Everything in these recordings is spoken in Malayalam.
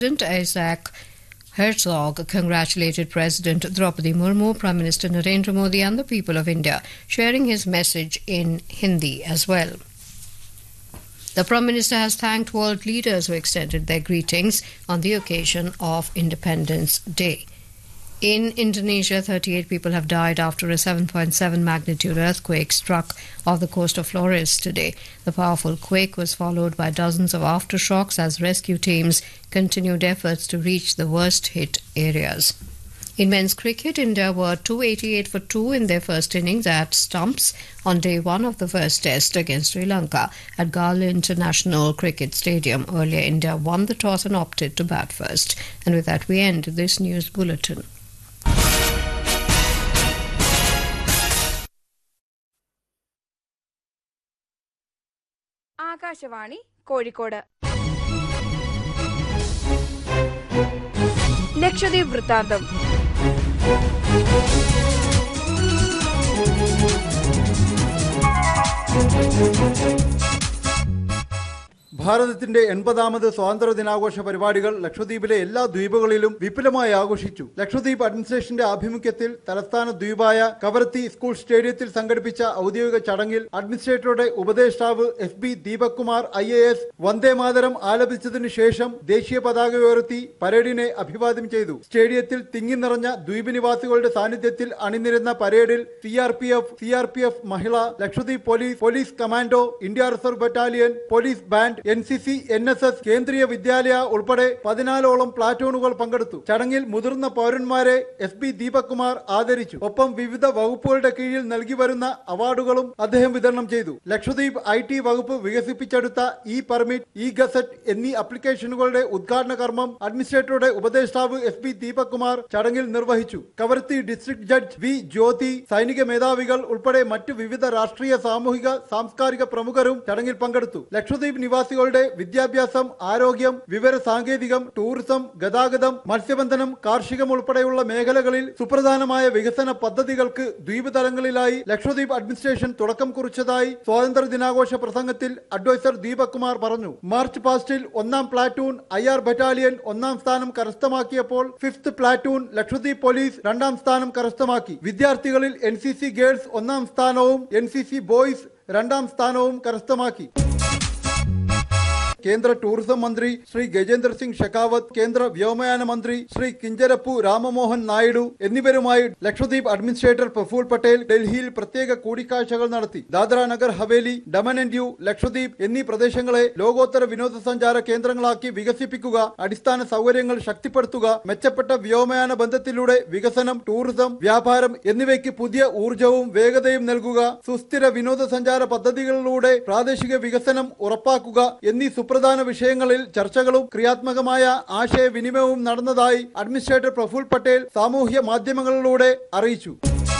President Isaac Herzog congratulated President Draupadi Murmu, Prime Minister Narendra Modi, and the people of India, sharing his message in Hindi as well. The Prime Minister has thanked world leaders who extended their greetings on the occasion of Independence Day. In Indonesia, 38 people have died after a 7.7 magnitude earthquake struck off the coast of Flores today. The powerful quake was followed by dozens of aftershocks as rescue teams continued efforts to reach the worst hit areas. In men's cricket, India were 288 for 2 in their first innings at stumps on day one of the first test against Sri Lanka at Gala International Cricket Stadium. Earlier, India won the toss and opted to bat first. And with that, we end this news bulletin. Akashvani Kozhikode Lakshadweep വൃത്താന്തം ഭാരതത്തിന്റെ എൺപതാമത് സ്വാതന്ത്ര്യ ദിനാഘോഷ പരിപാടികൾ ലക്ഷദ്വീപിലെ എല്ലാ ദ്വീപുകളിലും വിപുലമായി ആഘോഷിച്ചു ലക്ഷദ്വീപ് അഡ്മിനിസ്ട്രേഷന്റെ ആഭിമുഖ്യത്തിൽ തലസ്ഥാന ദ്വീപായ കവരത്തി സ്കൂൾ സ്റ്റേഡിയത്തിൽ സംഘടിപ്പിച്ച ഔദ്യോഗിക ചടങ്ങിൽ അഡ്മിനിസ്ട്രേറ്ററുടെ ഉപദേഷ്ടാവ് S B Deepak Kumar I A S Vande Mataram ആലപിച്ചതിനു ശേഷം ദേശീയ പതാക ഉയർത്തി പരേഡിനെ അഭിവാദ്യം ചെയ്തു സ്റ്റേഡിയത്തിൽ തിങ്ങി നിറഞ്ഞ ദ്വീപ് നിവാസികളുടെ സാന്നിധ്യത്തിൽ അണിനിരുന്ന പരേഡിൽ C R P F C R P F Mahila Lakshadweep police police commando India reserve battalion police band N C C N S S Kendriya Vidyalaya ഉൾപ്പെടെ പതിനാലോളം പ്ലാറ്റൂണുകൾ പങ്കെടുത്തു ചടങ്ങിൽ മുതിർന്ന പൗരന്മാരെ എസ് ബി ദീപക് കുമാർ ആദരിച്ചു ഒപ്പം വിവിധ വകുപ്പുകളുടെ കീഴിൽ നൽകി വരുന്ന അവാർഡുകളും അദ്ദേഹം വിതരണം ചെയ്തു ലക്ഷദ്വീപ് ഐ ടി വകുപ്പ് വികസിപ്പിച്ചെടുത്ത ഇ പെർമിറ്റ് ഇ ഗസറ്റ് എന്നീ അപ്ലിക്കേഷനുകളുടെ ഉദ്ഘാടന കർമ്മം അഡ്മിനിസ്ട്രേറ്ററുടെ ഉപദേഷ്ടാവ് എസ് ബി ദീപക് കുമാർ ചടങ്ങിൽ നിർവഹിച്ചു Kavaratti district judge V Jyothi സൈനിക മേധാവികൾ ഉൾപ്പെടെ മറ്റു വിവിധ രാഷ്ട്രീയ സാമൂഹിക സാംസ്കാരിക പ്രമുഖരും ചടങ്ങിൽ പങ്കെടുത്തു ലക്ഷദ്വീപ് നിവാസികളുടെ വിദ്യാഭ്യാസം ആരോഗ്യം വിവര സാങ്കേതികം ടൂറിസം ഗതാഗതം മത്സ്യബന്ധനം കാർഷികം ഉൾപ്പെടെയുള്ള മേഖലകളിൽ സുപ്രധാനമായ വികസന പദ്ധതികൾക്ക് ദ്വീപ് തലങ്ങളിലായി ലക്ഷദ്വീപ് അഡ്മിനിസ്ട്രേഷൻ തുടക്കം കുറിച്ചതായി സ്വാതന്ത്ര്യ ദിനാഘോഷ പ്രസംഗത്തിൽ അഡ്വൈസർ ദീപക് കുമാർ പറഞ്ഞു മാർച്ച് പാസ്റ്റിൽ ഒന്നാം പ്ലാറ്റൂൺ ഐ ആർ ബറ്റാലിയൻ ഒന്നാം സ്ഥാനം കരസ്ഥമാക്കിയപ്പോൾ ഫിഫ്ത് പ്ലാറ്റൂൺ ലക്ഷദ്വീപ് പോലീസ് രണ്ടാം സ്ഥാനം കരസ്ഥമാക്കി വിദ്യാർത്ഥികളിൽ എൻ സി സി ഗേൾസ് ഒന്നാം സ്ഥാനവും എൻ സി സി ബോയ്സ് രണ്ടാം സ്ഥാനവും കരസ്ഥമാക്കി കേന്ദ്ര ടൂറിസം മന്ത്രി ശ്രീ ഗജേന്ദ്ര സിംഗ് ഷെഖാവത്ത് കേന്ദ്ര വ്യോമയാന മന്ത്രി ശ്രീ കിഞ്ചരപ്പു രാമമോഹൻ നായിഡു എന്നിവരുമായി ലക്ഷദ്വീപ് അഡ്മിനിസ്ട്രേറ്റർ പ്രഫുൽ പട്ടേൽ ഡൽഹിയിൽ പ്രത്യേക കൂടിക്കാഴ്ചകൾ നടത്തി ദാദ്ര നഗർ ഹവേലി ഡമൻ ആൻഡ് ഡ്യൂ ലക്ഷദ്വീപ് എന്നീ പ്രദേശങ്ങളെ ലോകോത്തര വിനോദസഞ്ചാര കേന്ദ്രങ്ങളാക്കി വികസിപ്പിക്കുക അടിസ്ഥാന സൗകര്യങ്ങൾ ശക്തിപ്പെടുത്തുക മെച്ചപ്പെട്ട വ്യോമയാന ബന്ധത്തിലൂടെ വികസനം ടൂറിസം വ്യാപാരം എന്നിവയ്ക്ക് പുതിയ ഊർജവും വേഗതയും നൽകുക സുസ്ഥിര വിനോദസഞ്ചാര പദ്ധതികളിലൂടെ പ്രാദേശിക വികസനം ഉറപ്പാക്കുക എന്നീ സുപ്രധാന വിഷയങ്ങളിൽ ചർച്ചകളും ക്രിയാത്മകമായ ആശയവിനിമയവും നടന്നതായി അഡ്മിനിസ്ട്രേറ്റർ പ്രഫുൽ പട്ടേൽ സാമൂഹ്യ മാധ്യമങ്ങളിലൂടെ അറിയിച്ചു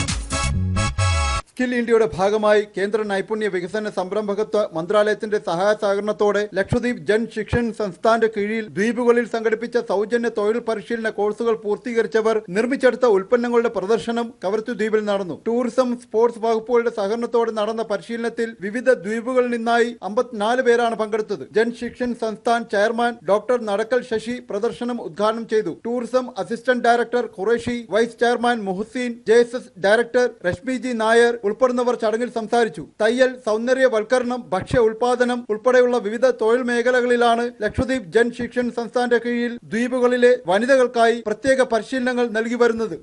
സ്കിൽ ഇന്ത്യയുടെ ഭാഗമായി കേന്ദ്ര നൈപുണ്യ വികസന സംരംഭകത്വ മന്ത്രാലയത്തിന്റെ സഹായ സഹകരണത്തോടെ ലക്ഷദ്വീപ് ജൻ ശിക്ഷൻ സംസ്ഥാന്റെ കീഴിൽ ദ്വീപുകളിൽ സംഘടിപ്പിച്ച സൗജന്യ തൊഴിൽ പരിശീലന കോഴ്സുകൾ പൂർത്തീകരിച്ചവർ നിർമ്മിച്ചെടുത്ത ഉൽപ്പന്നങ്ങളുടെ പ്രദർശനം കവരത്തു ദ്വീപിൽ നടന്നു ടൂറിസം സ്പോർട്സ് വകുപ്പുകളുടെ സഹകരണത്തോടെ നടന്ന പരിശീലനത്തിൽ വിവിധ ദ്വീപുകളിൽ നിന്നായി അമ്പത്തിനാല് പേരാണ് പങ്കെടുത്തത് ജൻ ശിക്ഷൻ സംസ്ഥാൻ ചെയർമാൻ ഡോക്ടർ നടക്കൽ ശശി പ്രദർശനം ഉദ്ഘാടനം ചെയ്തു tourism assistant director Qureshi vice chairman Muhazin J S S director Reshmi G Nair ഉൾപ്പെടുന്നവർ ചടങ്ങിൽ സംസാരിച്ചു തയ്യൽ സൗന്ദര്യവൽക്കരണം ഭക്ഷ്യ ഉൽപാദനം ഉൾപ്പെടെയുള്ള വിവിധ തൊഴിൽ മേഖലകളിലാണ് ലക്ഷദ്വീപ് ജൻ ശിക്ഷൻ സംസ്ഥാന്റെ കീഴിൽ ദ്വീപുകളിലെ വനിതകൾക്കായി പ്രത്യേക പരിശീലനങ്ങൾ നൽകി വരുന്നത്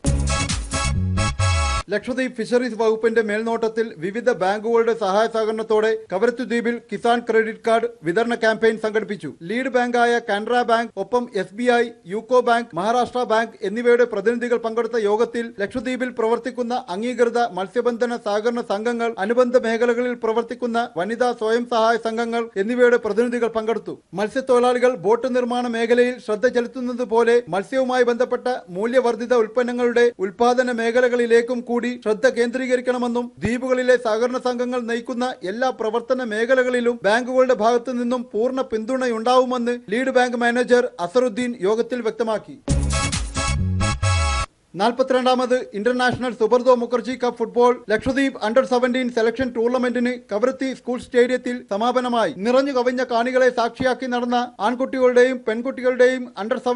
ലക്ഷദ്വീപ് ഫിഷറീസ് വകുപ്പിന്റെ മേൽനോട്ടത്തിൽ വിവിധ ബാങ്കുകളുടെ സഹായ സഹകരണത്തോടെ കവരത്തു ദ്വീപിൽ കിസാൻ ക്രെഡിറ്റ് കാർഡ് വിതരണ ക്യാമ്പയിൻ സംഘടിപ്പിച്ചു ലീഡ് ബാങ്കായ കാനറ ബാങ്ക് ഒപ്പം S B I UCO bank Maharashtra bank എന്നിവയുടെ പ്രതിനിധികൾ പങ്കെടുത്ത യോഗത്തിൽ ലക്ഷദ്വീപിൽ പ്രവർത്തിക്കുന്ന അംഗീകൃത മത്സ്യബന്ധന സഹകരണ സംഘങ്ങൾ അനുബന്ധ മേഖലകളിൽ പ്രവർത്തിക്കുന്ന വനിതാ സ്വയം സഹായ സംഘങ്ങൾ എന്നിവയുടെ പ്രതിനിധികൾ പങ്കെടുത്തു മത്സ്യത്തൊഴിലാളികൾ ബോട്ട് നിർമ്മാണ മേഖലയിൽ ശ്രദ്ധ ചെലുത്തുന്നത് പോലെ മത്സ്യവുമായി ബന്ധപ്പെട്ട മൂല്യവർദ്ധിത ഉൽപ്പന്നങ്ങളുടെ ഉൽപാദന മേഖലകളിലേക്കും കൂടി ശ്രദ്ധ കേന്ദ്രീകരിക്കണമെന്നും ദ്വീപുകളിലെ സഹകരണ സംഘങ്ങൾ നയിക്കുന്ന എല്ലാ പ്രവർത്തന മേഖലകളിലും ബാങ്കുകളുടെ ഭാഗത്തു നിന്നും പൂർണ്ണ പിന്തുണയുണ്ടാവുമെന്ന് ലീഡ് ബാങ്ക് മാനേജർ അസറുദ്ദീൻ യോഗത്തിൽ വ്യക്തമാക്കി നാൽപ്പത്തിരണ്ടാമത് international Subroto Mukherjee cup football Lakshadweep under seventeen selection ടൂർണമെന്റിന് കവരത്തി സ്കൂൾ സ്റ്റേഡിയത്തിൽ സമാപനമായി നിറഞ്ഞു കവിഞ്ഞ കാണികളെ സാക്ഷിയാക്കി നടന്ന ആൺകുട്ടികളുടെയും പെൺകുട്ടികളുടെയും അണ്ടർ